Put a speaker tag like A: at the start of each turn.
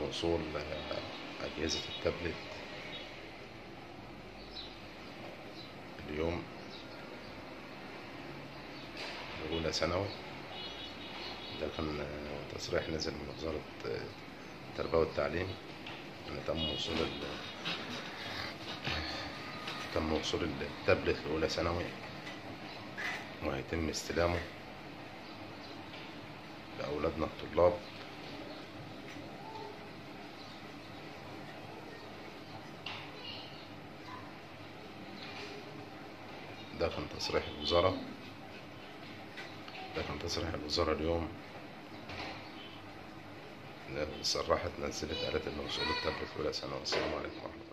A: وصول أجهزة التابلت اليوم لأولى ثانوي ده كان تصريح نزل من وزارة التربية والتعليم إن تم وصول ال تم وصول التابلت لأولى ثانوي وهيتم استلامه لأولادنا الطلاب ده كان تصريح الوزارة ده كان تصريح الوزارة اليوم صرحت نزلت قالت إن وصول التابلت أولى ثانوي السلام عليكم ورحمة الله